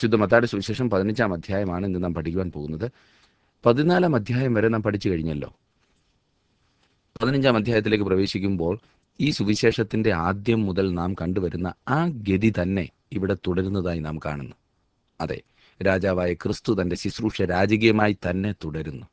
ശുദ്ധ മത്തായുടെ സുവിശേഷം പതിനഞ്ചാം അധ്യായമാണ് ഇന്ന് നാം പഠിക്കുവാൻ പോകുന്നത് പതിനാലാം അധ്യായം വരെ നാം പഠിച്ചു കഴിഞ്ഞല്ലോ പതിനഞ്ചാം അധ്യായത്തിലേക്ക് പ്രവേശിക്കുമ്പോൾ ഈ സുവിശേഷത്തിന്റെ ആദ്യം മുതൽ നാം കണ്ടുവരുന്ന ആ ഗതി തന്നെ ഇവിടെ തുടരുന്നതായി നാം കാണുന്നു അതെ രാജാവായ ക്രിസ്തു തന്റെ ശുശ്രൂഷ രാജകീയമായി തന്നെ തുടരുന്നു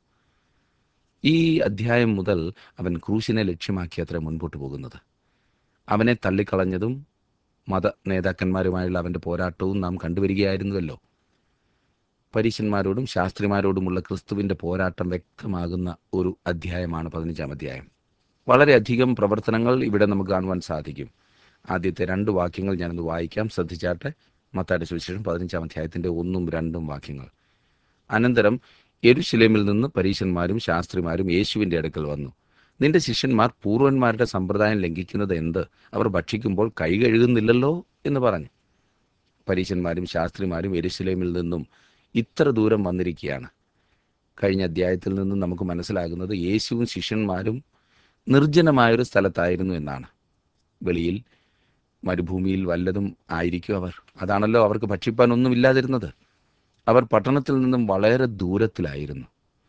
ഈ അധ്യായം മുതൽ അവൻ ക്രൂശിനെ ലക്ഷ്യമാക്കി അത്ര മുൻപോട്ട് പോകുന്നത് അവനെ തള്ളിക്കളഞ്ഞതും മത നേതാക്കന്മാരുമായുള്ള അവന്റെ പോരാട്ടവും നാം കണ്ടുവരികയായിരുന്നുവല്ലോ പരീശന്മാരോടും ശാസ്ത്രിമാരോടുമുള്ള ക്രിസ്തുവിന്റെ പോരാട്ടം വ്യക്തമാകുന്ന ഒരു അധ്യായമാണ് പതിനഞ്ചാം അധ്യായം വളരെയധികം പ്രവർത്തനങ്ങൾ ഇവിടെ നമുക്ക് കാണുവാൻ സാധിക്കും ആദ്യത്തെ രണ്ട് വാക്യങ്ങൾ ഞാനൊന്ന് വായിക്കാം ശ്രദ്ധിച്ചാട്ടെ മത്തായുടെ സുവിശേഷം പതിനഞ്ചാം അധ്യായത്തിന്റെ ഒന്നും രണ്ടും വാക്യങ്ങൾ അനന്തരം യെരുശലേമിൽ നിന്ന് പരീശന്മാരും ശാസ്ത്രിമാരും യേശുവിന്റെ അടുക്കൽ വന്നു നിന്റെ ശിഷ്യന്മാർ പൂർവന്മാരുടെ സമ്പ്രദായം ലംഘിക്കുന്നത് എന്ത് അവർ ഭക്ഷിക്കുമ്പോൾ കൈ കഴുകുന്നില്ലല്ലോ എന്ന് പറഞ്ഞു പരീശന്മാരും ശാസ്ത്രിമാരും യെരുശലേമിൽ നിന്നും ഇത്ര ദൂരം വന്നിരിക്കുകയാണ് കഴിഞ്ഞ അധ്യായത്തിൽ നിന്നും നമുക്ക് മനസ്സിലാകുന്നത് യേശുവും ശിഷ്യന്മാരും നിർജ്ജനമായൊരു സ്ഥലത്തായിരുന്നു എന്നാണ് വെളിയിൽ മരുഭൂമിയിൽ വല്ലതും ആയിരിക്കും അവർ അതാണല്ലോ അവർക്ക് ഭക്ഷിപ്പാൻ ഒന്നുമില്ലാതിരുന്നത് അവർ പട്ടണത്തിൽ നിന്നും വളരെ ദൂരത്തിലായിരുന്നു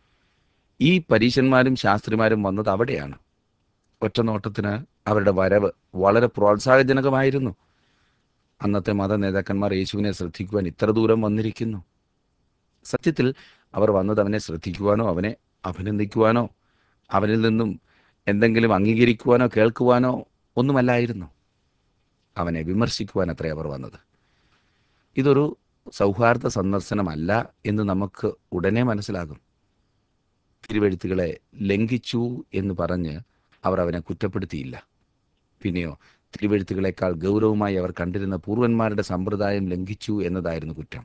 ഈ പരീശന്മാരും ശാസ്ത്രിമാരും വന്നത് അവിടെയാണ് ഒറ്റ നോട്ടത്തിന് അവരുടെ വരവ് വളരെ പ്രോത്സാഹജനകമായിരുന്നു അന്നത്തെ മത നേതാക്കന്മാർ യേശുവിനെ ശ്രദ്ധിക്കുവാൻ ഇത്ര ദൂരം വന്നിരിക്കുന്നു സത്യത്തിൽ അവർ വന്നത് അവനെ ശ്രദ്ധിക്കുവാനോ അവനെ അഭിനന്ദിക്കുവാനോ അവനിൽ നിന്നും എന്തെങ്കിലും അംഗീകരിക്കുവാനോ കേൾക്കുവാനോ ഒന്നുമല്ലായിരുന്നു അവനെ വിമർശിക്കുവാൻ അത്രേ അവർ വന്നത് ഇതൊരു സൗഹാർദ്ദ സന്ദർശനമല്ല എന്ന് നമുക്ക് ഉടനെ മനസ്സിലാകും തിരുവെഴുത്തുകളെ ലംഘിച്ചു എന്ന് പറഞ്ഞ് അവർ അവനെ കുറ്റപ്പെടുത്തിയില്ല പിന്നെയോ തിരുവെഴുത്തുകളെക്കാൾ ഗൗരവമായി അവർ കണ്ടിരുന്ന പൂർവന്മാരുടെ സമ്പ്രദായം ലംഘിച്ചു എന്നതായിരുന്നു കുറ്റം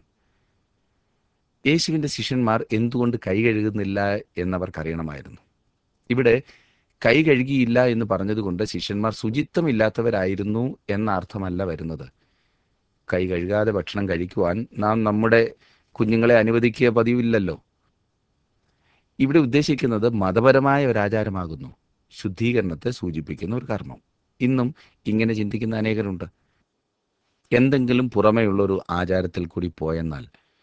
യേശുവിൻ്റെ ശിഷ്യന്മാർ എന്തുകൊണ്ട് കൈ കഴുകുന്നില്ല എന്നവർക്കറിയണമായിരുന്നു ഇവിടെ കൈ കഴുകിയില്ല എന്ന് പറഞ്ഞതുകൊണ്ട് ശിഷ്യന്മാർ ശുചിത്വമില്ലാത്തവരായിരുന്നു എന്ന അർത്ഥമല്ല വരുന്നത് കൈ കഴുകാതെ ഭക്ഷണം കഴിക്കുവാൻ നാം നമ്മുടെ കുഞ്ഞുങ്ങളെ അനുവദിക്കുക പതിവില്ലല്ലോ ഇവിടെ ഉദ്ദേശിക്കുന്നത് മതപരമായ ഒരു ആചാരമാകുന്നു ശുദ്ധീകരണത്തെ സൂചിപ്പിക്കുന്ന ഒരു കർമ്മം ഇന്നും ഇങ്ങനെ ചിന്തിക്കുന്ന അനേകരുണ്ട് എന്തെങ്കിലും പുറമേയുള്ള ഒരു ആചാരത്തിൽ കൂടി പോയെന്നാൽ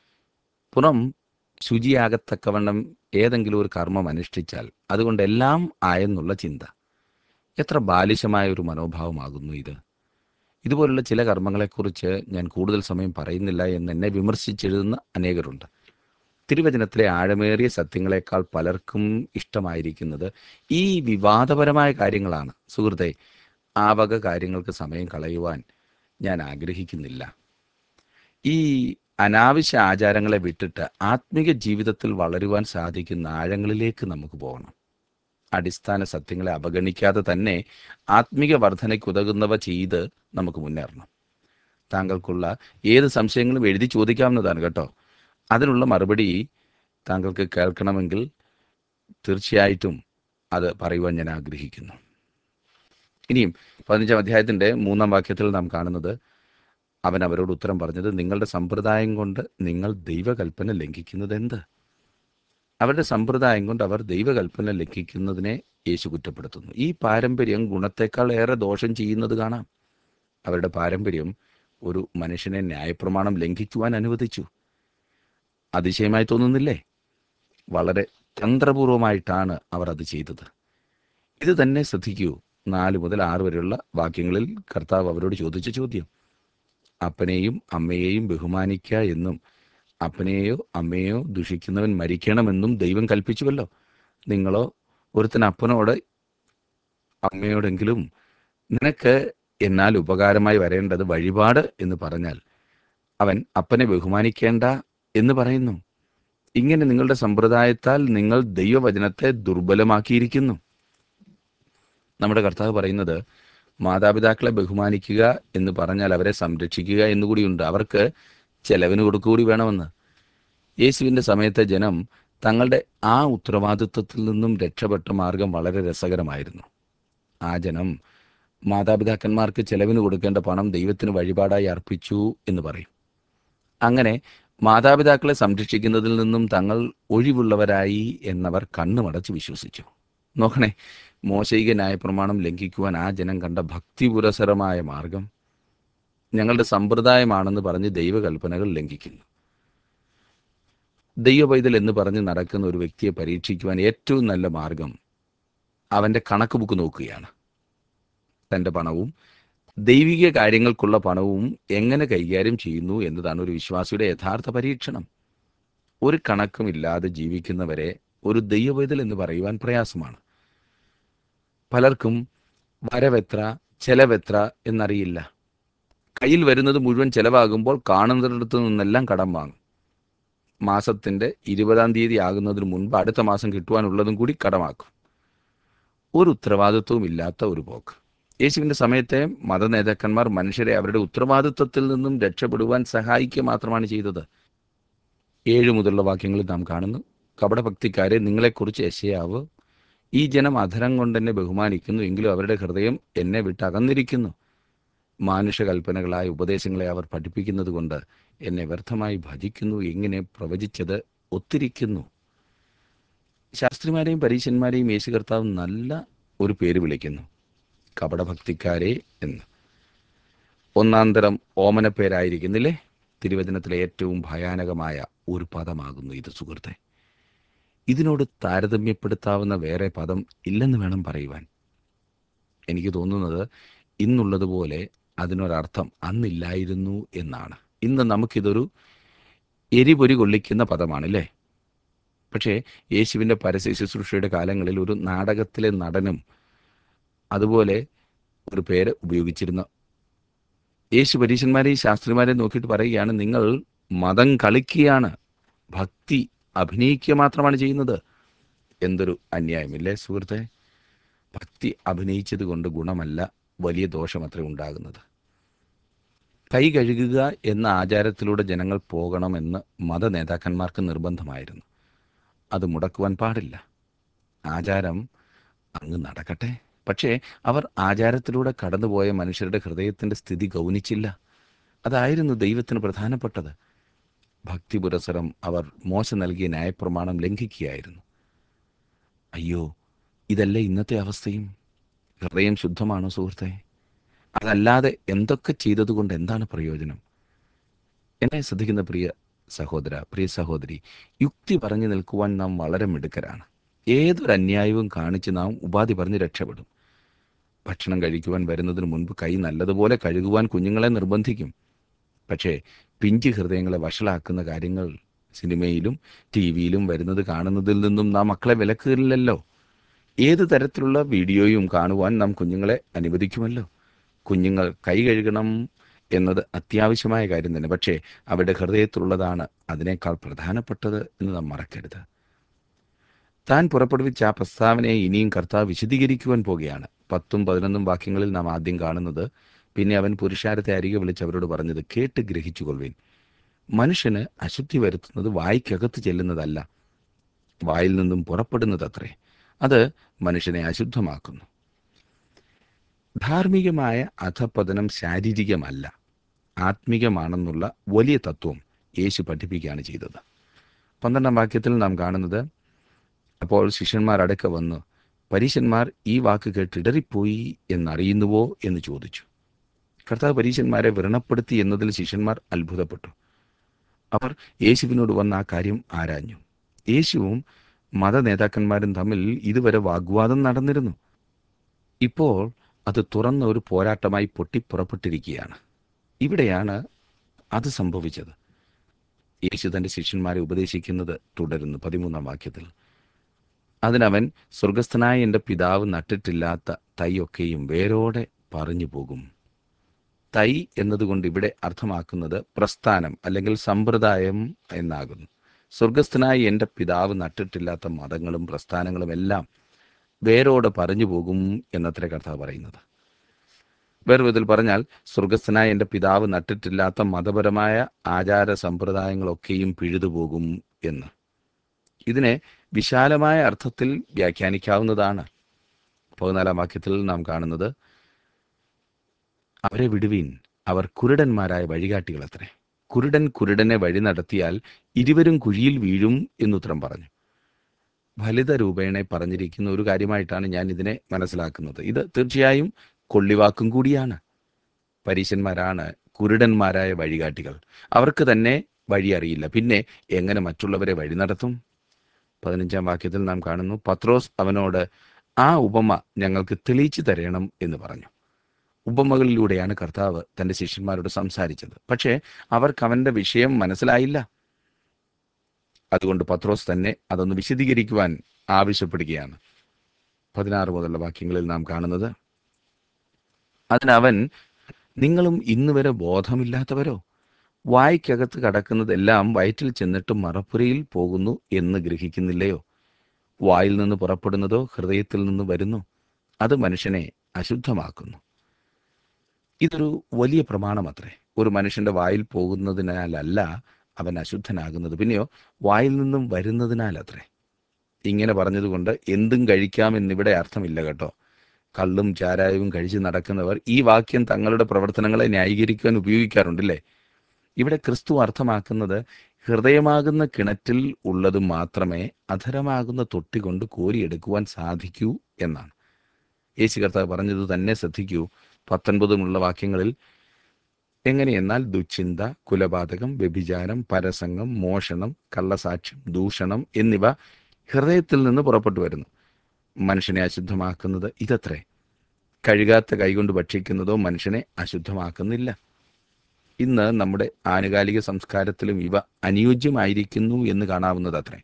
പുറം ശുചിയാകത്തക്കവണ്ണം ഏതെങ്കിലും ഒരു കർമ്മം അനുഷ്ഠിച്ചാൽ അതുകൊണ്ട് എല്ലാം ആയെന്നുള്ള ചിന്ത എത്ര ബാലിശമായ ഒരു മനോഭാവമാകുന്നു ഇത് ഇതുപോലുള്ള ചില കർമ്മങ്ങളെക്കുറിച്ച് ഞാൻ കൂടുതൽ സമയം പറയുന്നില്ല എന്ന് എന്നെ വിമർശിച്ചെഴുതുന്ന അനേകരുണ്ട് തിരുവചനത്തിലെ ആഴമേറിയ സത്യങ്ങളെക്കാൾ പലർക്കും ഇഷ്ടമായിരിക്കുന്നത് ഈ വിവാദപരമായ കാര്യങ്ങളാണ് സുഹൃത്തെ ആ വക കാര്യങ്ങൾക്ക് സമയം കളയുവാൻ ഞാൻ ആഗ്രഹിക്കുന്നില്ല ഈ അനാവശ്യ ആചാരങ്ങളെ വിട്ടിട്ട് ആത്മീക ജീവിതത്തിൽ വളരുവാൻ സാധിക്കുന്ന ആഴങ്ങളിലേക്ക് നമുക്ക് പോകണം അടിസ്ഥാന സത്യങ്ങളെ അവഗണിക്കാതെ തന്നെ ആത്മീക വർധനയ്ക്കുതകുന്നവ ചെയ്ത് നമുക്ക് മുന്നേറണം താങ്കൾക്കുള്ള ഏത് സംശയങ്ങളും എഴുതി ചോദിക്കാവുന്നതാണ് കേട്ടോ അതിനുള്ള മറുപടി താങ്കൾക്ക് കേൾക്കണമെങ്കിൽ തീർച്ചയായിട്ടും അത് പറയുവാൻ ഞാൻ ആഗ്രഹിക്കുന്നു ഇനിയും പതിനഞ്ചാം അധ്യായത്തിന്റെ മൂന്നാം വാക്യത്തിൽ നാം കാണുന്നത് അവൻ അവരോട് ഉത്തരം പറഞ്ഞത് നിങ്ങളുടെ സമ്പ്രദായം കൊണ്ട് നിങ്ങൾ ദൈവകൽപ്പന ലംഘിക്കുന്നത് എന്ത് അവരുടെ സമ്പ്രദായം കൊണ്ട് അവർ ദൈവകൽപ്പന ലംഘിക്കുന്നതിനെ യേശു കുറ്റപ്പെടുത്തുന്നു ഈ പാരമ്പര്യം ഗുണത്തെക്കാൾ ഏറെ ദോഷം ചെയ്യുന്നത് കാണാം അവരുടെ പാരമ്പര്യം ഒരു മനുഷ്യനെ ന്യായപ്രമാണം ലംഘിക്കുവാൻ അനുവദിച്ചു അതിശയമായി തോന്നുന്നില്ലേ വളരെ തന്ത്രപൂർവമായിട്ടാണ് അവർ അത് ചെയ്തത് ഇത് തന്നെ ശ്രദ്ധിക്കൂ നാല് മുതൽ ആറ് വരെയുള്ള വാക്യങ്ങളിൽ കർത്താവ് അവരോട് ചോദിച്ച ചോദ്യം അപ്പനെയും അമ്മയെയും ബഹുമാനിക്കുക എന്നും അപ്പനെയോ അമ്മയെയോ ദുഷിക്കുന്നവൻ മരിക്കണമെന്നും ദൈവം കൽപ്പിച്ചുവല്ലോ നിങ്ങളോ ഒരുത്തൻ അപ്പനോട് അമ്മയോടെങ്കിലും നിനക്ക് എന്നാൽ ഉപകാരമായി വരേണ്ടത് വഴിപാട് എന്ന് പറഞ്ഞാൽ അവൻ അപ്പനെ ബഹുമാനിക്കേണ്ട എന്ന് പറയുന്നു ഇങ്ങനെ നിങ്ങളുടെ സമ്പ്രദായത്താൽ നിങ്ങൾ ദൈവവചനത്തെ ദുർബലമാക്കിയിരിക്കുന്നു നമ്മുടെ കർത്താവ് പറയുന്നത് മാതാപിതാക്കളെ ബഹുമാനിക്കുക എന്ന് പറഞ്ഞാൽ അവരെ സംരക്ഷിക്കുക എന്നുകൂടിയുണ്ട് അവർക്ക് ചെലവിന് കൊടുക്കുകൂടി വേണമെന്ന് യേശുവിൻ്റെ സമയത്തെ ജനം തങ്ങളുടെ ആ ഉത്തരവാദിത്വത്തിൽ നിന്നും രക്ഷപ്പെട്ട മാർഗം വളരെ രസകരമായിരുന്നു ആ ജനം മാതാപിതാക്കന്മാർക്ക് ചെലവിന് കൊടുക്കേണ്ട പണം ദൈവത്തിന് വഴിപാടായി അർപ്പിച്ചു എന്ന് പറയും അങ്ങനെ മാതാപിതാക്കളെ സംരക്ഷിക്കുന്നതിൽ നിന്നും തങ്ങൾ ഒഴിവുള്ളവരായി എന്നവർ കണ്ണുമടച്ച് വിശ്വസിച്ചു നോക്കണേ മോശയിക ന്യായപ്രമാണം ലംഘിക്കുവാൻ ആ ജനം കണ്ട ഭക്തിപുരസരമായ മാർഗം ഞങ്ങളുടെ സമ്പ്രദായമാണെന്ന് പറഞ്ഞ് ദൈവകൽപ്പനകൾ ലംഘിക്കുന്നു ദൈവപൈതൽ എന്ന് പറഞ്ഞ് നടക്കുന്ന ഒരു വ്യക്തിയെ പരീക്ഷിക്കുവാൻ ഏറ്റവും നല്ല മാർഗം അവൻ്റെ കണക്ക് ബുക്ക് നോക്കുകയാണ് തൻ്റെ പണവും ദൈവിക കാര്യങ്ങൾക്കുള്ള പണവും എങ്ങനെ കൈകാര്യം ചെയ്യുന്നു എന്നതാണ് ഒരു വിശ്വാസിയുടെ യഥാർത്ഥ പരീക്ഷണം ഒരു കണക്കുമില്ലാതെ ജീവിക്കുന്നവരെ ഒരു ദൈവപൈതൽ എന്ന് പറയുവാൻ പ്രയാസമാണ് പലർക്കും വരവെത്ര ചെലവെത്ര എന്നറിയില്ല കയ്യിൽ വരുന്നത് മുഴുവൻ ചെലവാകുമ്പോൾ കാണുന്നിടത്ത് നിന്നെല്ലാം കടം വാങ്ങും മാസത്തിൻ്റെ ഇരുപതാം തീയതി ആകുന്നതിന് മുൻപ് അടുത്ത മാസം കിട്ടുവാനുള്ളതും കൂടി കടമാക്കും ഒരു ഉത്തരവാദിത്വവും ഇല്ലാത്ത ഒരു പോക്ക് യേശുവിൻ്റെ സമയത്തെ മതനേതാക്കന്മാർ മനുഷ്യരെ അവരുടെ ഉത്തരവാദിത്വത്തിൽ നിന്നും രക്ഷപ്പെടുവാൻ സഹായിക്കുക മാത്രമാണ് ചെയ്തത് ഏഴ് മുതലുള്ള വാക്യങ്ങളിൽ നാം കാണുന്നു കപടഭക്തിക്കാരെ നിങ്ങളെക്കുറിച്ച് യശയാവ് ഈ ജനം അധരം കൊണ്ട് എന്നെ ബഹുമാനിക്കുന്നു എങ്കിലും അവരുടെ ഹൃദയം എന്നെ വിട്ട് അകന്നിരിക്കുന്നു മാനുഷകൽപ്പനകളായ ഉപദേശങ്ങളെ അവർ പഠിപ്പിക്കുന്നത് കൊണ്ട് എന്നെ വ്യർത്ഥമായി ഭജിക്കുന്നു എങ്ങനെ പ്രവചിച്ചത് ഒത്തിരിക്കുന്നു ശാസ്ത്രിമാരെയും പരീശന്മാരെയും യേശു കർത്താവ് നല്ല ഒരു പേര് വിളിക്കുന്നു കപടഭക്തിക്കാരെ എന്ന് ഒന്നാം തരം ഓമന പേരായിരിക്കുന്നില്ലേ തിരുവചനത്തിലെ ഏറ്റവും ഭയാനകമായ ഒരു പദമാകുന്നു ഇത് സുഹൃത്തെ ഇതിനോട് താരതമ്യപ്പെടുത്താവുന്ന വേറെ പദം ഇല്ലെന്ന് വേണം പറയുവാൻ എനിക്ക് തോന്നുന്നത് ഇന്നുള്ളതുപോലെ അതിനൊരർത്ഥം അന്നില്ലായിരുന്നു എന്നാണ് ഇന്ന് നമുക്കിതൊരു എരിപൊരി കൊള്ളിക്കുന്ന പദമാണല്ലേ പക്ഷേ യേശുവിൻ്റെ പരസ്യ ശുശ്രൂഷയുടെ കാലങ്ങളിൽ ഒരു നാടകത്തിലെ നടനും അതുപോലെ ഒരു പേര് ഉപയോഗിച്ചിരുന്നു യേശു പരീശന്മാരെയും ശാസ്ത്രിമാരെയും നോക്കിയിട്ട് പറയുകയാണ് നിങ്ങൾ മതം കളിക്കുകയാണ് ഭക്തി അഭിനയിക്കുക മാത്രമാണ് ചെയ്യുന്നത് എന്തൊരു അന്യായമില്ലേ സുഹൃത്തെ ഭക്തി അഭിനയിച്ചത് കൊണ്ട് ഗുണമല്ല വലിയ ദോഷമത്രേ ഉണ്ടാകുന്നത് കൈ കഴുകുക എന്ന ആചാരത്തിലൂടെ ജനങ്ങൾ പോകണമെന്ന് മത നേതാക്കന്മാർക്ക് നിർബന്ധമായിരുന്നു അത് മുടക്കുവാൻ പാടില്ല ആചാരം അങ്ങ് നടക്കട്ടെ പക്ഷേ അവർ ആചാരത്തിലൂടെ കടന്നുപോയ മനുഷ്യരുടെ ഹൃദയത്തിൻ്റെ സ്ഥിതി ഗൗനിച്ചില്ല അതായിരുന്നു ദൈവത്തിന് പ്രധാനപ്പെട്ടത് ഭക്തി പുരസരം അവർ മോശ നൽകിയ ന്യായപ്രമാണം ലംഘിക്കുകയായിരുന്നു അയ്യോ ഇതല്ലേ ഇന്നത്തെ അവസ്ഥയും ഹൃദയം ശുദ്ധമാണോ സുഹൃത്തെ അതല്ലാതെ എന്തൊക്കെ ചെയ്തതുകൊണ്ട് എന്താണ് പ്രയോജനം എന്നെ ശ്രദ്ധിക്കുന്ന പ്രിയ സഹോദര പ്രിയ സഹോദരി യുക്തി പറഞ്ഞു നിൽക്കുവാൻ നാം വളരെ മിടുക്കരാണ് ഏതൊരു അന്യായവും കാണിച്ച് നാം ഉപാധി പറഞ്ഞ് രക്ഷപ്പെടും ഭക്ഷണം കഴിക്കുവാൻ വരുന്നതിന് മുൻപ് കൈ നല്ലതുപോലെ കഴുകുവാൻ കുഞ്ഞുങ്ങളെ നിർബന്ധിക്കും പക്ഷേ പിഞ്ച് ഹൃദയങ്ങളെ വഷളാക്കുന്ന കാര്യങ്ങൾ സിനിമയിലും ടി വിയിലും വരുന്നത് കാണുന്നതിൽ നിന്നും നാം മക്കളെ വിലക്കില്ലല്ലോ ഏത് തരത്തിലുള്ള വീഡിയോയും കാണുവാൻ നാം കുഞ്ഞുങ്ങളെ അനുവദിക്കുമല്ലോ കുഞ്ഞുങ്ങൾ കൈ കഴുകണം എന്നത് അത്യാവശ്യമായ കാര്യം തന്നെ പക്ഷേ അവരുടെ ഹൃദയത്തിലുള്ളതാണ് അതിനേക്കാൾ പ്രധാനപ്പെട്ടത് എന്ന് നാം മറക്കരുത് താൻ പുറപ്പെടുവിച്ച ആ പ്രസ്താവനയെ ഇനിയും കർത്താവ് വിശദീകരിക്കുവാൻ പോകുകയാണ് പത്തും പതിനൊന്നും വാക്യങ്ങളിൽ നാം ആദ്യം കാണുന്നത് പിന്നെ അവൻ പുരുഷാരത്തെ അരികെ വിളിച്ച് അവരോട് പറഞ്ഞത് കേട്ട് ഗ്രഹിച്ചു കൊള്ളുവിൻ മനുഷ്യന് അശുദ്ധി വരുത്തുന്നത് വായിക്കകത്ത് ചെല്ലുന്നതല്ല വായിൽ നിന്നും പുറപ്പെടുന്നതത്രേ അത് മനുഷ്യനെ അശുദ്ധമാക്കുന്നു ധാർമ്മികമായ അധപതനം ശാരീരികമല്ല ആത്മികമാണെന്നുള്ള വലിയ തത്വം യേശു പഠിപ്പിക്കുകയാണ് ചെയ്തത് പന്ത്രണ്ടാം വാക്യത്തിൽ നാം കാണുന്നത് അപ്പോൾ ശിഷ്യന്മാർ അടുക്ക വന്ന് പരീശന്മാർ ഈ വാക്ക് കേട്ട് ഇടറിപ്പോയി എന്നറിയുന്നുവോ എന്ന് ചോദിച്ചു കർത്താവ് പരീശന്മാരെ വ്രണപ്പെടുത്തി എന്നതിൽ ശിഷ്യന്മാർ അത്ഭുതപ്പെട്ടു അവർ യേശുവിനോട് വന്ന ആ കാര്യം ആരാഞ്ഞു യേശുവും മത നേതാക്കന്മാരും തമ്മിൽ ഇതുവരെ വാഗ്വാദം നടന്നിരുന്നു ഇപ്പോൾ അത് തുറന്ന ഒരു പോരാട്ടമായി പൊട്ടിപ്പുറപ്പെട്ടിരിക്കുകയാണ് ഇവിടെയാണ് അത് സംഭവിച്ചത് യേശു തൻ്റെ ശിഷ്യന്മാരെ ഉപദേശിക്കുന്നത് തുടരുന്നു പതിമൂന്നാം വാക്യത്തിൽ അതിനവൻ സ്വർഗസ്ഥനായ എൻ്റെ പിതാവ് നട്ടിട്ടില്ലാത്ത തൈയൊക്കെയും വേരോടെ പറഞ്ഞു പോകും തൈ എന്നതുകൊണ്ട് ഇവിടെ അർത്ഥമാക്കുന്നത് പ്രസ്ഥാനം അല്ലെങ്കിൽ സമ്പ്രദായം എന്നാകുന്നു സ്വർഗസ്ഥനായ എൻ്റെ പിതാവ് നട്ടിട്ടില്ലാത്ത മതങ്ങളും പ്രസ്ഥാനങ്ങളും എല്ലാം വേരോടെ പറഞ്ഞു പോകും എന്നത്ര കർത്താവ് പറയുന്നത് വേറെ വിധത്തിൽ പറഞ്ഞാൽ സ്വർഗസ്ഥനായ എൻ്റെ പിതാവ് നട്ടിട്ടില്ലാത്ത മതപരമായ ആചാര സമ്പ്രദായങ്ങളൊക്കെയും പിഴുതുപോകും എന്ന് ഇതിനെ വിശാലമായ അർത്ഥത്തിൽ വ്യാഖ്യാനിക്കാവുന്നതാണ് പതിനാലാം വാക്യത്തിൽ നാം കാണുന്നത് അവരെ വിടുവീൻ അവർ കുരുടന്മാരായ വഴികാട്ടികളത്രേ കുരുടൻ കുരുടനെ വഴി നടത്തിയാൽ ഇരുവരും കുഴിയിൽ വീഴും എന്നുത്തരം പറഞ്ഞു ഫലിത രൂപേണ പറഞ്ഞിരിക്കുന്ന ഒരു കാര്യമായിട്ടാണ് ഞാൻ ഇതിനെ മനസ്സിലാക്കുന്നത് ഇത് തീർച്ചയായും കൊള്ളിവാക്കും കൂടിയാണ് പരീശന്മാരാണ് കുരുടന്മാരായ വഴികാട്ടികൾ അവർക്ക് തന്നെ വഴി അറിയില്ല പിന്നെ എങ്ങനെ മറ്റുള്ളവരെ വഴി നടത്തും പതിനഞ്ചാം വാക്യത്തിൽ നാം കാണുന്നു പത്രോസ് അവനോട് ആ ഉപമ ഞങ്ങൾക്ക് തെളിയിച്ചു തരണം എന്ന് പറഞ്ഞു ഉപമകളിലൂടെയാണ് കർത്താവ് തന്റെ ശിഷ്യന്മാരോട് സംസാരിച്ചത് പക്ഷേ അവർക്ക് അവന്റെ വിഷയം മനസ്സിലായില്ല അതുകൊണ്ട് പത്രോസ് തന്നെ അതൊന്ന് വിശദീകരിക്കുവാൻ ആവശ്യപ്പെടുകയാണ് പതിനാറ് മുതലുള്ള വാക്യങ്ങളിൽ നാം കാണുന്നത് അതിനവൻ നിങ്ങളും ഇന്ന് വരെ ബോധമില്ലാത്തവരോ വായ്ക്കകത്ത് കടക്കുന്നതെല്ലാം വയറ്റിൽ ചെന്നിട്ട് മറപ്പുരയിൽ പോകുന്നു എന്ന് ഗ്രഹിക്കുന്നില്ലയോ വായിൽ നിന്ന് പുറപ്പെടുന്നതോ ഹൃദയത്തിൽ നിന്ന് വരുന്നു അത് മനുഷ്യനെ അശുദ്ധമാക്കുന്നു ഇതൊരു വലിയ പ്രമാണമത്രേ ഒരു മനുഷ്യന്റെ വായിൽ പോകുന്നതിനാലല്ല അവൻ അശുദ്ധനാകുന്നത് പിന്നെയോ വായിൽ നിന്നും വരുന്നതിനാലത്രേ ഇങ്ങനെ പറഞ്ഞതുകൊണ്ട് എന്തും കഴിക്കാമെന്നിവിടെ അർത്ഥമില്ല കേട്ടോ കള്ളും ചാരായവും കഴിച്ച് നടക്കുന്നവർ ഈ വാക്യം തങ്ങളുടെ പ്രവർത്തനങ്ങളെ ന്യായീകരിക്കുവാൻ ഉപയോഗിക്കാറുണ്ടല്ലേ ഇവിടെ ക്രിസ്തു അർത്ഥമാക്കുന്നത് ഹൃദയമാകുന്ന കിണറ്റിൽ ഉള്ളത് മാത്രമേ അധരമാകുന്ന തൊട്ടി കൊണ്ട് കോരിയെടുക്കുവാൻ സാധിക്കൂ എന്നാണ് യേശു കർത്താവ് പറഞ്ഞത് തന്നെ ശ്രദ്ധിക്കൂ പത്തൊൻപതുമുള്ള വാക്യങ്ങളിൽ എങ്ങനെയെന്നാൽ ദുശ്ചിന്ത കുലപാതകം വ്യഭിചാരം പരസംഗം മോഷണം കള്ളസാക്ഷ്യം ദൂഷണം എന്നിവ ഹൃദയത്തിൽ നിന്ന് പുറപ്പെട്ടു വരുന്നു മനുഷ്യനെ അശുദ്ധമാക്കുന്നത് ഇതത്രേ കഴുകാത്ത കൈകൊണ്ട് ഭക്ഷിക്കുന്നതോ മനുഷ്യനെ അശുദ്ധമാക്കുന്നില്ല ഇന്ന് നമ്മുടെ ആനുകാലിക സംസ്കാരത്തിലും ഇവ അനുയോജ്യമായിരിക്കുന്നു എന്ന് കാണാവുന്നത് അത്രേ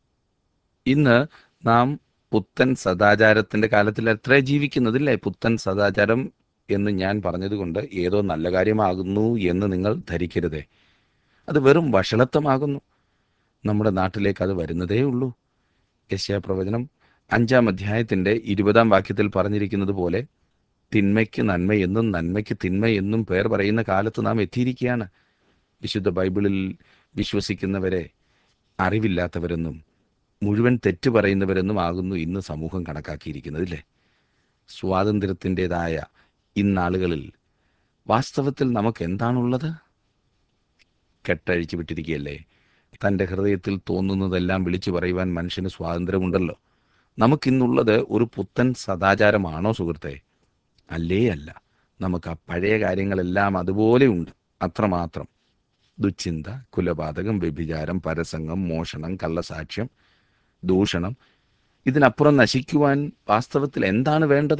ഇന്ന് നാം പുത്തൻ സദാചാരത്തിന്റെ കാലത്തിൽ എത്ര ജീവിക്കുന്നതില്ലേ പുത്തൻ സദാചാരം എന്ന് ഞാൻ പറഞ്ഞതുകൊണ്ട് ഏതോ നല്ല കാര്യമാകുന്നു എന്ന് നിങ്ങൾ ധരിക്കരുതേ അത് വെറും വഷളത്വമാകുന്നു നമ്മുടെ നാട്ടിലേക്ക് അത് വരുന്നതേ ഉള്ളൂ യശ്യാപ്രവചനം അഞ്ചാം അധ്യായത്തിന്റെ ഇരുപതാം വാക്യത്തിൽ പറഞ്ഞിരിക്കുന്നത് പോലെ തിന്മയ്ക്ക് നന്മയെന്നും നന്മയ്ക്ക് തിന്മയെന്നും പേർ പറയുന്ന കാലത്ത് നാം എത്തിയിരിക്കുകയാണ് വിശുദ്ധ ബൈബിളിൽ വിശ്വസിക്കുന്നവരെ അറിവില്ലാത്തവരെന്നും മുഴുവൻ തെറ്റ് പറയുന്നവരെന്നും ആകുന്നു ഇന്ന് സമൂഹം കണക്കാക്കിയിരിക്കുന്നതില്ലേ സ്വാതന്ത്ര്യത്തിൻ്റെതായ ഇന്നാളുകളിൽ വാസ്തവത്തിൽ നമുക്ക് എന്താണുള്ളത് കെട്ടഴിച്ചു വിട്ടിരിക്കുകയല്ലേ തൻ്റെ ഹൃദയത്തിൽ തോന്നുന്നതെല്ലാം വിളിച്ചു പറയുവാൻ മനുഷ്യന് സ്വാതന്ത്ര്യമുണ്ടല്ലോ നമുക്കിന്നുള്ളത് ഒരു പുത്തൻ സദാചാരമാണോ സുഹൃത്തെ അല്ലേ അല്ല നമുക്ക് ആ പഴയ കാര്യങ്ങളെല്ലാം അതുപോലെ ഉണ്ട് അത്രമാത്രം ദുശ്ചിന്ത കുലപാതകം വ്യഭിചാരം പരസംഗം മോഷണം കള്ളസാക്ഷ്യം ദൂഷണം ഇതിനപ്പുറം നശിക്കുവാൻ വാസ്തവത്തിൽ എന്താണ് വേണ്ടത്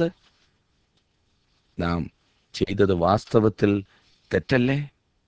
നാം ചെയ്തത് വാസ്തവത്തിൽ തെറ്റല്ലേ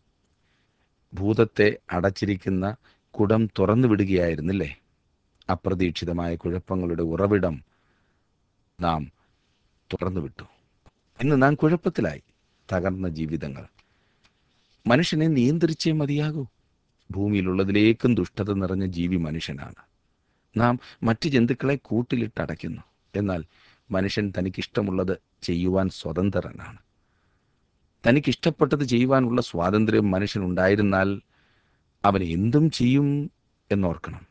ഭൂതത്തെ അടച്ചിരിക്കുന്ന കുടം തുറന്നു വിടുകയായിരുന്നില്ലേ അപ്രതീക്ഷിതമായ കുഴപ്പങ്ങളുടെ ഉറവിടം നാം തുറന്നു വിട്ടു ഇന്ന് നാം കുഴപ്പത്തിലായി തകർന്ന ജീവിതങ്ങൾ മനുഷ്യനെ നിയന്ത്രിച്ചേ മതിയാകൂ ഭൂമിയിലുള്ളതിലേക്കും ദുഷ്ടത നിറഞ്ഞ ജീവി മനുഷ്യനാണ് നാം മറ്റ് ജന്തുക്കളെ കൂട്ടിലിട്ടടയ്ക്കുന്നു എന്നാൽ മനുഷ്യൻ തനിക്കിഷ്ടമുള്ളത് ചെയ്യുവാൻ സ്വതന്ത്രനാണ് തനിക്കിഷ്ടപ്പെട്ടത് ചെയ്യുവാനുള്ള സ്വാതന്ത്ര്യം മനുഷ്യനുണ്ടായിരുന്നാൽ അവൻ എന്തും ചെയ്യും എന്നോർക്കണം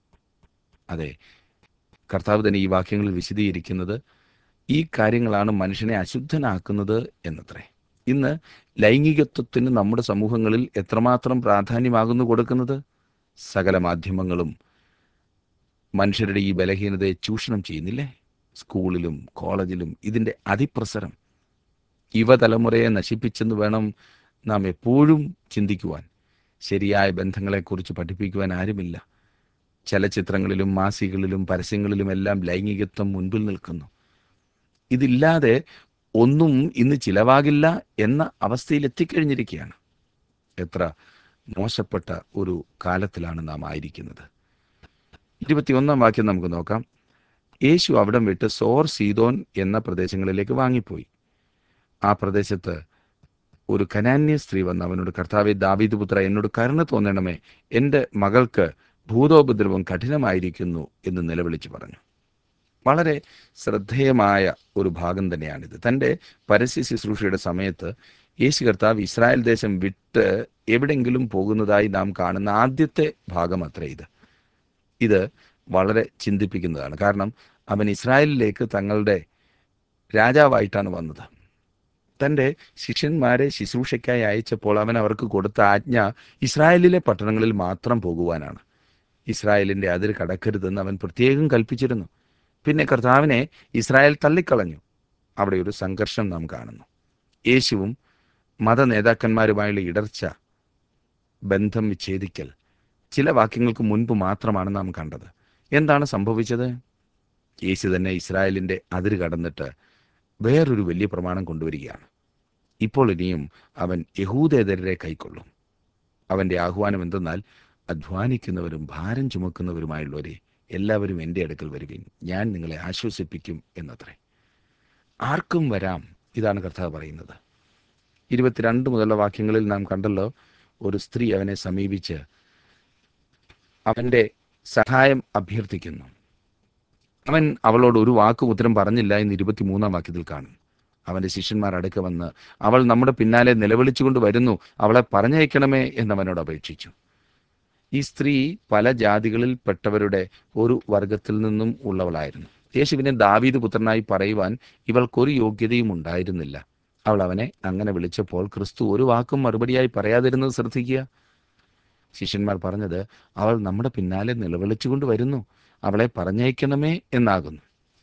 അതെ കർത്താവ് തന്നെ ഈ വാക്യങ്ങളിൽ വിശദീകരിക്കുന്നത് ഈ കാര്യങ്ങളാണ് മനുഷ്യനെ അശുദ്ധനാക്കുന്നത് എന്നത്രേ ഇന്ന് ലൈംഗികത്വത്തിന് നമ്മുടെ സമൂഹങ്ങളിൽ എത്രമാത്രം പ്രാധാന്യമാകുന്നു കൊടുക്കുന്നത് സകല മാധ്യമങ്ങളും മനുഷ്യരുടെ ഈ ബലഹീനതയെ ചൂഷണം ചെയ്യുന്നില്ലേ സ്കൂളിലും കോളേജിലും ഇതിൻ്റെ അതിപ്രസരം യുവതലമുറയെ നശിപ്പിച്ചെന്ന് വേണം നാം എപ്പോഴും ചിന്തിക്കുവാൻ ശരിയായ ബന്ധങ്ങളെക്കുറിച്ച് പഠിപ്പിക്കുവാൻ ആരുമില്ല ചലച്ചിത്രങ്ങളിലും മാസികകളിലും പരസ്യങ്ങളിലുമെല്ലാം ലൈംഗികത്വം മുൻപിൽ നിൽക്കുന്നു ഇതില്ലാതെ ഒന്നും ഇന്ന് ചിലവാകില്ല എന്ന അവസ്ഥയിൽ എത്തിക്കഴിഞ്ഞിരിക്കുകയാണ് എത്ര മോശപ്പെട്ട ഒരു കാലത്തിലാണ് നാം ആയിരിക്കുന്നത് ഇരുപത്തിയൊന്നാം വാക്യം നമുക്ക് നോക്കാം യേശു അവിടം വിട്ട് സോർ സീതോൻ എന്ന പ്രദേശങ്ങളിലേക്ക് വാങ്ങിപ്പോയി ആ പ്രദേശത്ത് ഒരു കനാന്യ സ്ത്രീ വന്ന് അവനോട് കർത്താവെ ദാവീദ് പുത്ര എന്നോട് കരുണ തോന്നണമേ എൻ്റെ മകൾക്ക് ഭൂതോപദ്രവം കഠിനമായിരിക്കുന്നു എന്ന് നിലവിളിച്ചു പറഞ്ഞു വളരെ ശ്രദ്ധേയമായ ഒരു ഭാഗം തന്നെയാണിത് തൻ്റെ പരസ്യ ശുശ്രൂഷയുടെ സമയത്ത് യേശു കർത്താവ് ഇസ്രായേൽ ദേശം വിട്ട് എവിടെങ്കിലും പോകുന്നതായി നാം കാണുന്ന ആദ്യത്തെ ഭാഗം അത്രേ ഇത് ഇത് വളരെ ചിന്തിപ്പിക്കുന്നതാണ് കാരണം അവൻ ഇസ്രായേലിലേക്ക് തങ്ങളുടെ രാജാവായിട്ടാണ് വന്നത് തൻ്റെ ശിഷ്യന്മാരെ ശുശ്രൂഷയ്ക്കായി അയച്ചപ്പോൾ അവൻ അവർക്ക് കൊടുത്ത ആജ്ഞ ഇസ്രായേലിലെ പട്ടണങ്ങളിൽ മാത്രം പോകുവാനാണ് ഇസ്രായേലിൻ്റെ അതിര് കടക്കരുതെന്ന് അവൻ പ്രത്യേകം കൽപ്പിച്ചിരുന്നു പിന്നെ കർത്താവിനെ ഇസ്രായേൽ തള്ളിക്കളഞ്ഞു അവിടെ ഒരു സംഘർഷം നാം കാണുന്നു യേശുവും മത നേതാക്കന്മാരുമായുള്ള ഇടർച്ച ബന്ധം വിച്ഛേദിക്കൽ ചില വാക്യങ്ങൾക്ക് മുൻപ് മാത്രമാണ് നാം കണ്ടത് എന്താണ് സംഭവിച്ചത് യേശു തന്നെ ഇസ്രായേലിൻ്റെ അതിര് കടന്നിട്ട് വേറൊരു വലിയ പ്രമാണം കൊണ്ടുവരികയാണ് ഇപ്പോൾ ഇനിയും അവൻ യഹൂദേതരരെ കൈക്കൊള്ളും അവൻ്റെ ആഹ്വാനം എന്തെന്നാൽ അധ്വാനിക്കുന്നവരും ഭാരം ചുമക്കുന്നവരുമായുള്ളവരെ എല്ലാവരും എൻ്റെ അടുക്കൽ വരുവിൻ ഞാൻ നിങ്ങളെ ആശ്വസിപ്പിക്കും എന്നത്രേ ആർക്കും വരാം ഇതാണ് കർത്താവ് പറയുന്നത് ഇരുപത്തിരണ്ട് മുതലുള്ള വാക്യങ്ങളിൽ നാം കണ്ടല്ലോ ഒരു സ്ത്രീ അവനെ സമീപിച്ച് അവൻ്റെ സഹായം അഭ്യർത്ഥിക്കുന്നു അവൻ അവളോട് ഒരു വാക്കും ഉത്തരം പറഞ്ഞില്ല എന്ന് ഇരുപത്തിമൂന്നാം വാക്യത്തിൽ കാണും അവൻ്റെ ശിഷ്യന്മാർ അടുക്ക വന്ന് അവൾ നമ്മുടെ പിന്നാലെ നിലവിളിച്ചുകൊണ്ട് വരുന്നു അവളെ പറഞ്ഞയക്കണമേ എന്നവനോട് അപേക്ഷിച്ചു ഈ സ്ത്രീ പല ജാതികളിൽ പെട്ടവരുടെ ഒരു വർഗത്തിൽ നിന്നും ഉള്ളവളായിരുന്നു യേശുവിനെ ദാവീദ് പുത്രനായി പറയുവാൻ ഇവൾക്കൊരു യോഗ്യതയും ഉണ്ടായിരുന്നില്ല അവൾ അവനെ അങ്ങനെ വിളിച്ചപ്പോൾ ക്രിസ്തു ഒരു വാക്കും മറുപടിയായി പറയാതിരുന്നത് ശ്രദ്ധിക്കുക ശിഷ്യന്മാർ പറഞ്ഞത് അവൾ നമ്മുടെ പിന്നാലെ നിലവിളിച്ചുകൊണ്ട് വരുന്നു അവളെ പറഞ്ഞയക്കണമേ എന്നാകുന്നു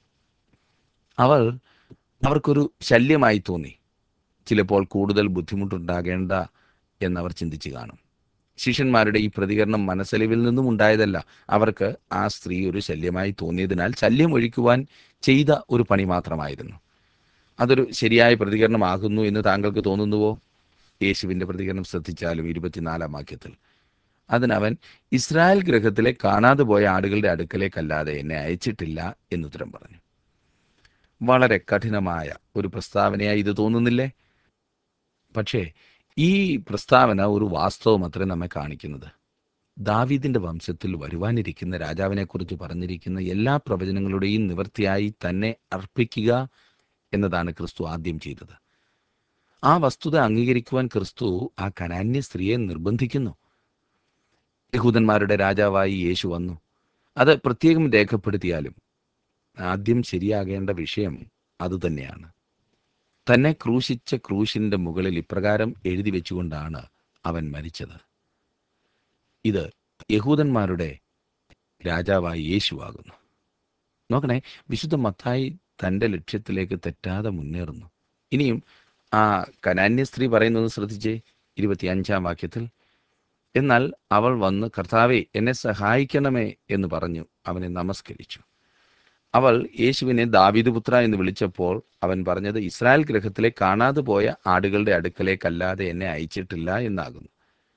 അവൾ അവർക്കൊരു ശല്യമായി തോന്നി ചിലപ്പോൾ കൂടുതൽ ബുദ്ധിമുട്ടുണ്ടാകേണ്ട എന്നവർ ചിന്തിച്ചു കാണും ശിഷ്യന്മാരുടെ ഈ പ്രതികരണം മനസ്സലിവിൽ നിന്നും ഉണ്ടായതല്ല അവർക്ക് ആ സ്ത്രീ ഒരു ശല്യമായി തോന്നിയതിനാൽ ശല്യം ഒഴിക്കുവാൻ ചെയ്ത ഒരു പണി മാത്രമായിരുന്നു അതൊരു ശരിയായ പ്രതികരണമാകുന്നു എന്ന് താങ്കൾക്ക് തോന്നുന്നുവോ യേശുവിൻ്റെ പ്രതികരണം ശ്രദ്ധിച്ചാലും ഇരുപത്തിനാലാം വാക്യത്തിൽ അതിനവൻ ഇസ്രായേൽ ഗ്രഹത്തിലെ കാണാതെ പോയ ആടുകളുടെ അടുക്കലേക്കല്ലാതെ എന്നെ അയച്ചിട്ടില്ല എന്നുത്തരം പറഞ്ഞു വളരെ കഠിനമായ ഒരു പ്രസ്താവനയായി ഇത് തോന്നുന്നില്ലേ പക്ഷേ ഈ പ്രസ്താവന ഒരു വാസ്തവം അത്രേ നമ്മെ കാണിക്കുന്നത് ദാവീദിന്റെ വംശത്തിൽ വരുവാനിരിക്കുന്ന രാജാവിനെക്കുറിച്ച് പറഞ്ഞിരിക്കുന്ന എല്ലാ പ്രവചനങ്ങളുടെയും നിവൃത്തിയായി തന്നെ അർപ്പിക്കുക എന്നതാണ് ക്രിസ്തു ആദ്യം ചെയ്തത് ആ വസ്തുത അംഗീകരിക്കുവാൻ ക്രിസ്തു ആ കനാന്യ സ്ത്രീയെ നിർബന്ധിക്കുന്നു യഹൂദന്മാരുടെ രാജാവായി യേശു വന്നു അത് പ്രത്യേകം രേഖപ്പെടുത്തിയാലും ആദ്യം ശരിയാകേണ്ട വിഷയം അതുതന്നെയാണ് തന്നെ ക്രൂശിച്ച ക്രൂശിന്റെ മുകളിൽ ഇപ്രകാരം എഴുതി വെച്ചുകൊണ്ടാണ് അവൻ മരിച്ചത് ഇത് യഹൂദന്മാരുടെ രാജാവായി യേശുവാകുന്നു നോക്കണേ വിശുദ്ധ മത്തായി തൻ്റെ ലക്ഷ്യത്തിലേക്ക് തെറ്റാതെ മുന്നേറുന്നു ഇനിയും ആ കനാന്യ സ്ത്രീ പറയുന്നത് ശ്രദ്ധിച്ചേ ഇരുപത്തിയഞ്ചാം വാക്യത്തിൽ എന്നാൽ അവൾ വന്ന് കർത്താവെ എന്നെ സഹായിക്കണമേ എന്ന് പറഞ്ഞു അവനെ നമസ്കരിച്ചു അവൾ യേശുവിനെ ദാവീദ് പുത്ര എന്ന് വിളിച്ചപ്പോൾ അവൻ പറഞ്ഞത് ഇസ്രായേൽ ഗ്രഹത്തിലെ കാണാതെ പോയ ആടുകളുടെ അടുക്കലേക്കല്ലാതെ എന്നെ അയച്ചിട്ടില്ല എന്നാകുന്നു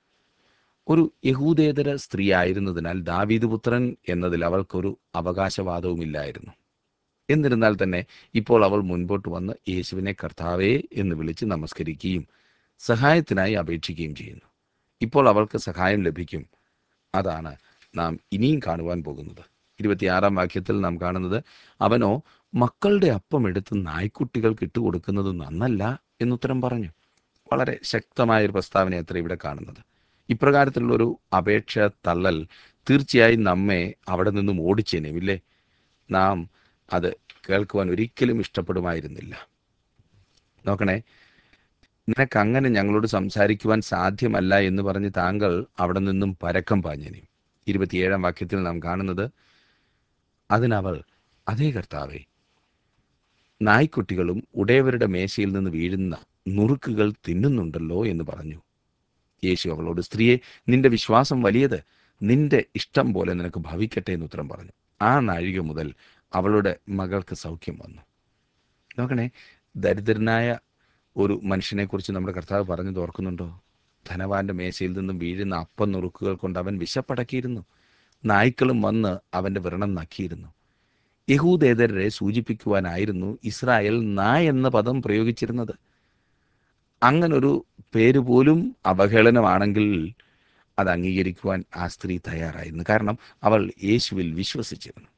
ഒരു യഹൂദേതര സ്ത്രീ ആയിരുന്നതിനാൽ ദാവീദ് പുത്രൻ എന്നതിൽ അവൾക്കൊരു അവകാശവാദവുമില്ലായിരുന്നു എന്നിരുന്നാൽ തന്നെ ഇപ്പോൾ അവൾ മുൻപോട്ട് വന്ന് യേശുവിനെ കർത്താവേ എന്ന് വിളിച്ച് നമസ്കരിക്കുകയും സഹായത്തിനായി അപേക്ഷിക്കുകയും ചെയ്യുന്നു ഇപ്പോൾ അവൾക്ക് സഹായം ലഭിക്കും അതാണ് നാം ഇനിയും കാണുവാൻ പോകുന്നത് ഇരുപത്തിയാറാം വാക്യത്തിൽ നാം കാണുന്നത് അവനോ മക്കളുടെ അപ്പം എടുത്ത് നായ്ക്കുട്ടികൾക്ക് ഇട്ടുകൊടുക്കുന്നത് നന്നല്ല എന്നുത്തരം പറഞ്ഞു വളരെ ശക്തമായ ഒരു പ്രസ്താവന അത്ര ഇവിടെ കാണുന്നത് ഇപ്രകാരത്തിലുള്ളൊരു അപേക്ഷ തള്ളൽ തീർച്ചയായും നമ്മെ അവിടെ നിന്നും ഓടിച്ചേനും ഇല്ലേ നാം അത് കേൾക്കുവാൻ ഒരിക്കലും ഇഷ്ടപ്പെടുമായിരുന്നില്ല നോക്കണേ നിനക്ക് അങ്ങനെ ഞങ്ങളോട് സംസാരിക്കുവാൻ സാധ്യമല്ല എന്ന് പറഞ്ഞ് താങ്കൾ അവിടെ നിന്നും പരക്കം പാഞ്ഞേനെ ഇരുപത്തിയേഴാം വാക്യത്തിൽ നാം കാണുന്നത് അതിനവൾ അതേ കർത്താവേ നായ്ക്കുട്ടികളും ഉടയവരുടെ മേശയിൽ നിന്ന് വീഴുന്ന നുറുക്കുകൾ തിന്നുന്നുണ്ടല്ലോ എന്ന് പറഞ്ഞു യേശു അവളോട് സ്ത്രീയെ നിന്റെ വിശ്വാസം വലിയത് നിന്റെ ഇഷ്ടം പോലെ നിനക്ക് ഭവിക്കട്ടെ എന്ന് ഉത്തരം പറഞ്ഞു ആ നാഴിക മുതൽ അവളുടെ മകൾക്ക് സൗഖ്യം വന്നു നോക്കണേ ദരിദ്രനായ ഒരു മനുഷ്യനെക്കുറിച്ച് നമ്മുടെ കർത്താവ് പറഞ്ഞത് ഓർക്കുന്നുണ്ടോ ധനവാന്റെ മേശയിൽ നിന്നും വീഴുന്ന അപ്പം നുറുക്കുകൾ കൊണ്ട് അവൻ വിശപ്പടക്കിയിരുന്നു നായ്ക്കളും വന്ന് അവന്റെ വ്രണം നക്കിയിരുന്നു യഹൂദേതരെ സൂചിപ്പിക്കുവാനായിരുന്നു ഇസ്രായേൽ നായ് എന്ന പദം പ്രയോഗിച്ചിരുന്നത് അങ്ങനൊരു പേര് പോലും അവഹേളനമാണെങ്കിൽ അത് അംഗീകരിക്കുവാൻ ആ സ്ത്രീ തയ്യാറായിരുന്നു കാരണം അവൾ യേശുവിൽ വിശ്വസിച്ചിരുന്നു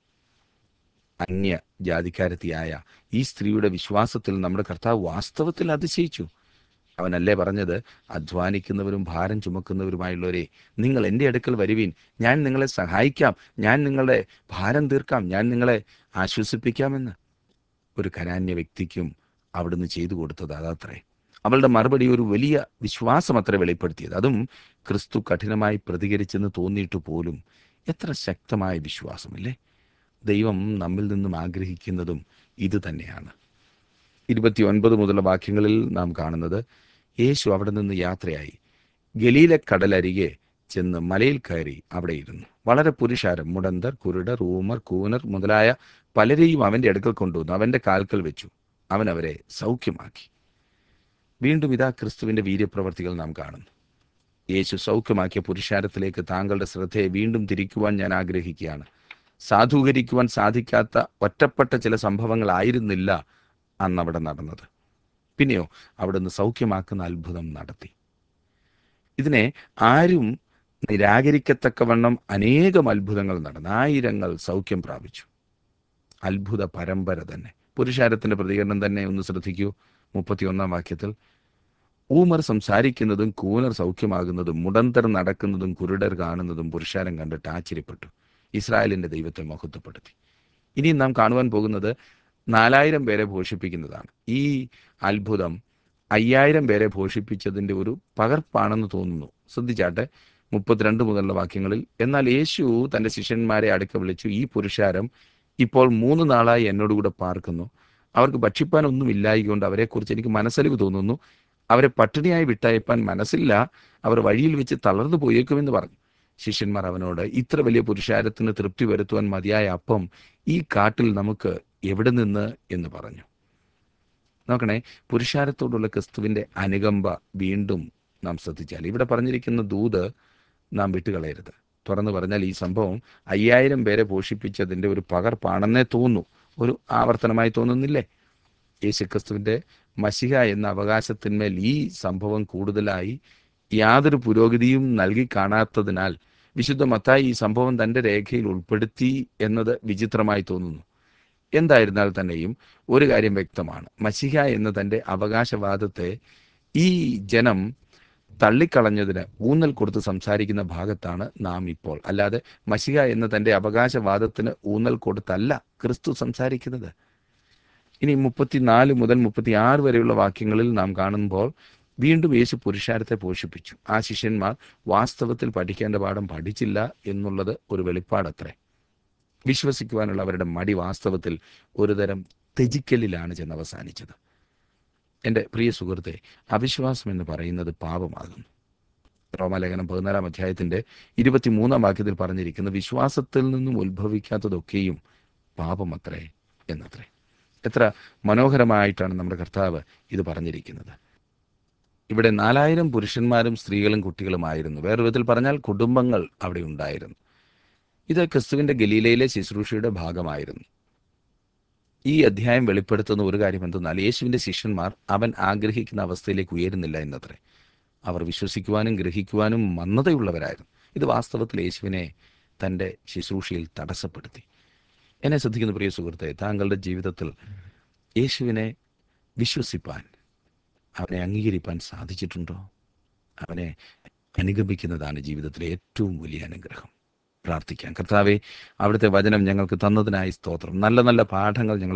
അന്യ ജാതിക്കാരത്തിയായ ഈ സ്ത്രീയുടെ വിശ്വാസത്തിൽ നമ്മുടെ കർത്താവ് വാസ്തവത്തിൽ അതിശയിച്ചു അവനല്ലേ പറഞ്ഞത് അധ്വാനിക്കുന്നവരും ഭാരം ചുമക്കുന്നവരുമായുള്ളവരെ നിങ്ങൾ എൻ്റെ അടുക്കൽ വരുവീൻ ഞാൻ നിങ്ങളെ സഹായിക്കാം ഞാൻ നിങ്ങളുടെ ഭാരം തീർക്കാം ഞാൻ നിങ്ങളെ ആശ്വസിപ്പിക്കാമെന്ന് ഒരു കനാന്യ വ്യക്തിക്കും അവിടുന്ന് ചെയ്തു കൊടുത്തത് അതത്രേ അവളുടെ മറുപടി ഒരു വലിയ വിശ്വാസം അത്ര വെളിപ്പെടുത്തിയത് അതും ക്രിസ്തു കഠിനമായി പ്രതികരിച്ചെന്ന് തോന്നിയിട്ട് പോലും എത്ര ശക്തമായ വിശ്വാസമില്ലേ ദൈവം നമ്മിൽ നിന്നും ആഗ്രഹിക്കുന്നതും ഇത് തന്നെയാണ് ഇരുപത്തിയൊൻപത് മുതലുള്ള വാക്യങ്ങളിൽ നാം കാണുന്നത് യേശു അവിടെ നിന്ന് യാത്രയായി ഗലീലക്കടലരികെ ചെന്ന് മലയിൽ കയറി അവിടെ ഇരുന്നു വളരെ പുരുഷാരം മുടന്തർ കുരുടർ ഊമർ കൂനർ മുതലായ പലരെയും അവന്റെ അടുക്കൽ കൊണ്ടുവന്നു അവന്റെ കാൽക്കൽ വെച്ചു അവൻ അവരെ സൗഖ്യമാക്കി വീണ്ടും ഇതാ ക്രിസ്തുവിന്റെ വീര്യപ്രവർത്തികൾ നാം കാണുന്നു യേശു സൗഖ്യമാക്കിയ പുരുഷാരത്തിലേക്ക് താങ്കളുടെ ശ്രദ്ധയെ വീണ്ടും തിരിക്കുവാൻ ഞാൻ ആഗ്രഹിക്കുകയാണ് സാധൂകരിക്കുവാൻ സാധിക്കാത്ത ഒറ്റപ്പെട്ട ചില സംഭവങ്ങളായിരുന്നില്ല അന്നവിടെ നടന്നത് പിന്നെയോ അവിടുന്ന് സൗഖ്യമാക്കുന്ന അത്ഭുതം നടത്തി ഇതിനെ ആരും നിരാകരിക്കത്തക്കവണ്ണം അനേകം അത്ഭുതങ്ങൾ നടന്നു ആയിരങ്ങൾ സൗഖ്യം പ്രാപിച്ചു അത്ഭുത പരമ്പര തന്നെ പുരുഷാരത്തിന്റെ പ്രതികരണം തന്നെ ഒന്ന് ശ്രദ്ധിക്കൂ മുപ്പത്തിയൊന്നാം വാക്യത്തിൽ ഊമർ സംസാരിക്കുന്നതും കൂനർ സൗഖ്യമാകുന്നതും മുടന്തർ നടക്കുന്നതും കുരുടർ കാണുന്നതും പുരുഷാരം കണ്ടിട്ട് ആശ്ചര്യപ്പെട്ടു ഇസ്രായേലിന്റെ ദൈവത്തെ മഹത്വപ്പെടുത്തി ഇനി നാം കാണുവാൻ പോകുന്നത് നാലായിരം പേരെ പോഷിപ്പിക്കുന്നതാണ് ഈ അത്ഭുതം അയ്യായിരം പേരെ പോഷിപ്പിച്ചതിൻ്റെ ഒരു പകർപ്പാണെന്ന് തോന്നുന്നു ശ്രദ്ധിച്ചാട്ടെ മുപ്പത്തിരണ്ട് മുതലുള്ള വാക്യങ്ങളിൽ എന്നാൽ യേശു തൻ്റെ ശിഷ്യന്മാരെ അടുക്ക വിളിച്ചു ഈ പുരുഷാരം ഇപ്പോൾ മൂന്ന് നാളായി എന്നോടുകൂടെ പാർക്കുന്നു അവർക്ക് ഭക്ഷിപ്പാനൊന്നും ഇല്ലായികൊണ്ട് അവരെക്കുറിച്ച് എനിക്ക് മനസ്സലിവ് തോന്നുന്നു അവരെ പട്ടിണിയായി വിട്ടയപ്പാൻ മനസ്സില്ല അവർ വഴിയിൽ വെച്ച് തളർന്നു പോയേക്കുമെന്ന് പറഞ്ഞു ശിഷ്യന്മാർ അവനോട് ഇത്ര വലിയ പുരുഷാരത്തിന് തൃപ്തി വരുത്തുവാൻ മതിയായ അപ്പം ഈ കാട്ടിൽ നമുക്ക് എവിടെ നിന്ന് എന്ന് പറഞ്ഞു നോക്കണേ പുരുഷാരത്തോടുള്ള ക്രിസ്തുവിന്റെ അനുകമ്പ വീണ്ടും നാം ശ്രദ്ധിച്ചാൽ ഇവിടെ പറഞ്ഞിരിക്കുന്ന ദൂത് നാം വിട്ടുകളയരുത് തുറന്നു പറഞ്ഞാൽ ഈ സംഭവം അയ്യായിരം പേരെ പോഷിപ്പിച്ചതിൻ്റെ ഒരു പകർപ്പാണെന്നേ തോന്നൂ ഒരു ആവർത്തനമായി തോന്നുന്നില്ലേ യേശുക്രിസ്തുവിൻ്റെ മഷിക എന്ന അവകാശത്തിന്മേൽ ഈ സംഭവം കൂടുതലായി യാതൊരു പുരോഗതിയും നൽകി കാണാത്തതിനാൽ വിശുദ്ധ മത്തായി ഈ സംഭവം തൻ്റെ രേഖയിൽ ഉൾപ്പെടുത്തി എന്നത് വിചിത്രമായി തോന്നുന്നു എന്തായിരുന്നാൽ തന്നെയും ഒരു കാര്യം വ്യക്തമാണ് മഷിക എന്ന തൻ്റെ അവകാശവാദത്തെ ഈ ജനം തള്ളിക്കളഞ്ഞതിന് ഊന്നൽ കൊടുത്ത് സംസാരിക്കുന്ന ഭാഗത്താണ് നാം ഇപ്പോൾ അല്ലാതെ മഷിക എന്ന തൻ്റെ അവകാശവാദത്തിന് ഊന്നൽ കൊടുത്തല്ല ക്രിസ്തു സംസാരിക്കുന്നത് ഇനി മുപ്പത്തിനാല് മുതൽ മുപ്പത്തിയാറ് വരെയുള്ള വാക്യങ്ങളിൽ നാം കാണുമ്പോൾ വീണ്ടും യേശു പുരുഷാരത്തെ പോഷിപ്പിച്ചു ആ ശിഷ്യന്മാർ വാസ്തവത്തിൽ പഠിക്കേണ്ട പാഠം പഠിച്ചില്ല എന്നുള്ളത് ഒരു വെളിപ്പാടത്രേ വിശ്വസിക്കുവാനുള്ള അവരുടെ മടി വാസ്തവത്തിൽ ഒരുതരം ത്യജിക്കലിലാണ് ചെന്ന് അവസാനിച്ചത് എൻ്റെ പ്രിയ സുഹൃത്തെ അവിശ്വാസം എന്ന് പറയുന്നത് പാപമാകുന്നു റോമാലേഖനം പതിനാലാം അധ്യായത്തിൻ്റെ ഇരുപത്തിമൂന്നാം വാക്യത്തിൽ പറഞ്ഞിരിക്കുന്ന വിശ്വാസത്തിൽ നിന്നും ഉത്ഭവിക്കാത്തതൊക്കെയും പാപമത്രേ എന്നത്രേ എത്ര മനോഹരമായിട്ടാണ് നമ്മുടെ കർത്താവ് ഇത് പറഞ്ഞിരിക്കുന്നത് ഇവിടെ നാലായിരം പുരുഷന്മാരും സ്ത്രീകളും കുട്ടികളുമായിരുന്നു വേറെ വിധത്തിൽ പറഞ്ഞാൽ കുടുംബങ്ങൾ അവിടെ ഉണ്ടായിരുന്നു ഇത് ക്രിസ്തുവിന്റെ ഗലീലയിലെ ശുശ്രൂഷയുടെ ഭാഗമായിരുന്നു ഈ അധ്യായം വെളിപ്പെടുത്തുന്ന ഒരു കാര്യം എന്തെന്നാൽ യേശുവിന്റെ ശിഷ്യന്മാർ അവൻ ആഗ്രഹിക്കുന്ന അവസ്ഥയിലേക്ക് ഉയരുന്നില്ല എന്നത്രേ അവർ വിശ്വസിക്കുവാനും ഗ്രഹിക്കുവാനും മന്ദതയുള്ളവരായിരുന്നു ഇത് വാസ്തവത്തിൽ യേശുവിനെ തൻ്റെ ശുശ്രൂഷയിൽ തടസ്സപ്പെടുത്തി എന്നെ ശ്രദ്ധിക്കുന്ന പ്രിയ സുഹൃത്തെ താങ്കളുടെ ജീവിതത്തിൽ യേശുവിനെ വിശ്വസിപ്പാൻ അവനെ അംഗീകരിപ്പാൻ സാധിച്ചിട്ടുണ്ടോ അവനെ അനുഗമിക്കുന്നതാണ് ജീവിതത്തിലെ ഏറ്റവും വലിയ അനുഗ്രഹം പ്രാർത്ഥിക്കാം കർത്താവെ അവിടുത്തെ വചനം ഞങ്ങൾക്ക് തന്നതിനായി സ്തോത്രം നല്ല നല്ല പാഠങ്ങൾ ഞങ്ങൾ